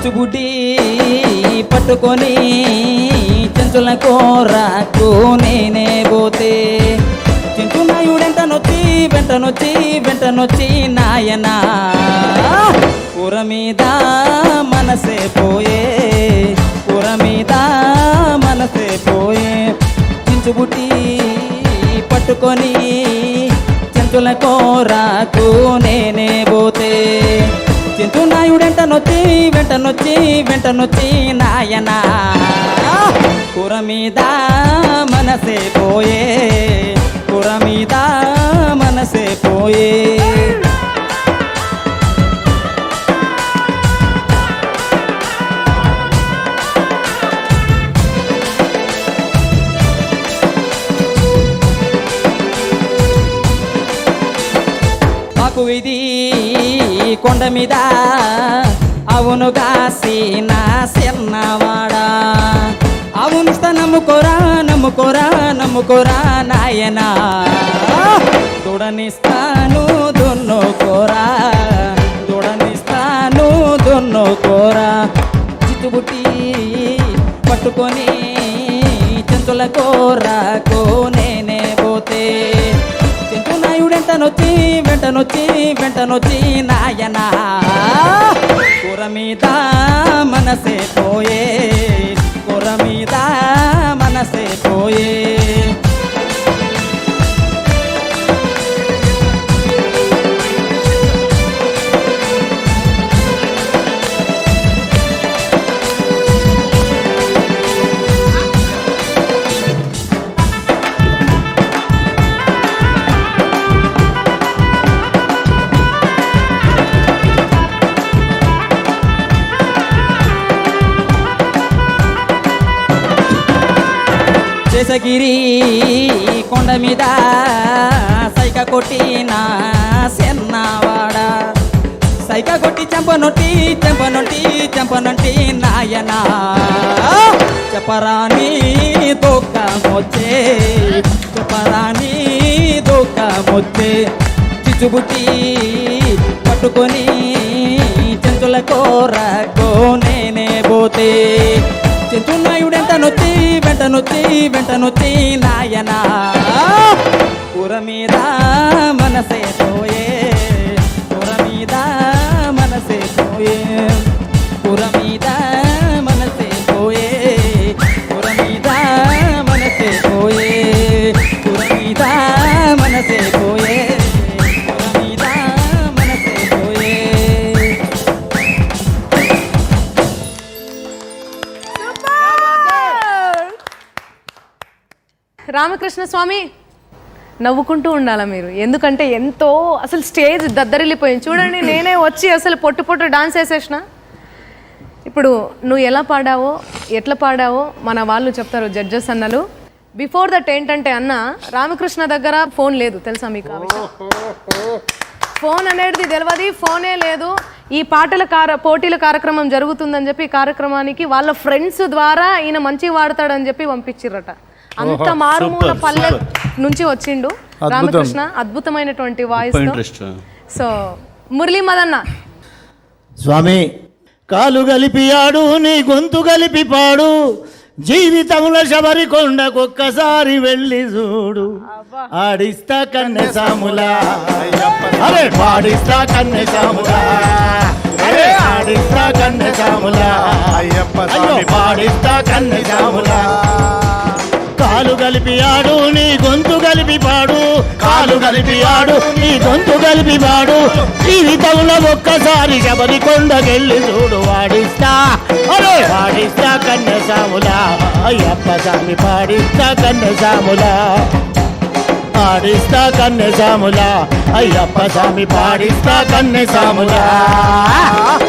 చించుబుడ్డి పట్టుకొని చెంచుల కోరాకు నేనే పోతే చించునాయుడెంట నొచ్చి వెంట నొచ్చి వెంట నొచ్చి నాయనా కూర మీద మనసే పోయే కూర మీద మనసే పోయే చించుబుట్టి పట్టుకొని చెంతుల కోరాకు నేనే పోతే చింతునాయుడెంట నొచ్చి వెంట నొచ్చి వెంట నొచ్చి నాయనా కూర మీద మనసే పోయే కూర మీద మనసే పోయే మాకు ఇది కొండ మీద అవును కాసిన సిన్నవాడా అవునిస్తా నమ్ముకోరా నమ్ముకోరా నమ్ముకోరా నాయనా దూడనిస్తాను దున్నుకోరా దూడనిస్తాను దున్నుకోరా చిట్టుబుట్టి పట్టుకొని చెంతుల కోరాకు నేనే పోతే చెంచునాయుడెంట నొచ్చి వెంట నొచ్చి వెంట నొచ్చి నాయనా కూర మీద మనసే పోయే కూర మీద మనసే పోయే శేషగిరి కొండ మీద సైక కొట్టిన సెన్నవాడ సైక కొట్టి చెంపనొట్టి చెంపనొట్టి చెంపనొట్టి నాయనా చెప్పరాని దుఃఖమొచ్చే చెప్పరాని దుఃఖమొచ్చే చిచ్చుబుట్టి పట్టుకొని చెంచుల కోరకు నేనే పోతే చెంచున్నాయుడెంట నొచ్చి వెంట నొచ్చి వెంట నొచ్చి నాయనా కూర మీద మనసే పోయే కూర మీద మనసే పోయే కూర మీద మనసే పోయే కూర మీద మనసే పోయే కూర మీద మనసే పోయే కూర మీద మనసే పోయే రామకృష్ణ స్వామి నవ్వుకుంటూ ఉండాలా మీరు ఎందుకంటే ఎంతో అసలు స్టేజ్ దద్దరిల్లిపోయింది చూడండి నేనే వచ్చి అసలు పొట్టు పొట్టు డాన్స్ వేసేసిన ఇప్పుడు నువ్వు ఎలా పాడావో ఎట్లా పాడావో మన వాళ్ళు చెప్తారు జడ్జెస్ అన్నలు బిఫోర్ దట్ ఏంటంటే అన్న రామకృష్ణ దగ్గర ఫోన్ లేదు తెలుసా మీకు ఆ విషయం? ఫోన్ అనేది తెలియదు ఫోనే లేదు ఈ పాటల కార పోటీల కార్యక్రమం జరుగుతుందని చెప్పి ఈ కార్యక్రమానికి వాళ్ళ ఫ్రెండ్స్ ద్వారా ఈయన మంచిగా వాడతాడని చెప్పి పంపించిర్రట అంత మారుమూల పల్లె నుంచి వచ్చిండు రామకృష్ణ అద్భుతమైనటువంటి voice interest so Murali Madanna Swami కాలు కలిపి ఆడు నీ గొంతు కలిపి పాడు జీవితంలో శబరి కొండకొక్కసారి వెళ్ళి చూడు ఆడిస్తా కన్నె సాములా అరే పాడిస్తా కన్నె సాములా అరే ఆడిస్తా కన్నె సాములా అయ్యప్ప అయ్యో పాడిస్తా కన్నె సాములా కాలు కలిపి ఆడు నీ గొంతు కలిపి పాడు కాలు కలిపి ఆడు నీ గొంతు కలిపి పాడు జీవితంలో ఒక్కసారి శబరి కొండకెళ్ళి చూడు వాడిస్తా అరే వాడిస్తా కన్నె సాములా అయ్యప్ప స్వామి పాడిస్తా కన్నె సాములా పాడిస్తా కన్నె సాములా అయ్యప్ప స్వామి పాడిస్తా కన్నె సాములా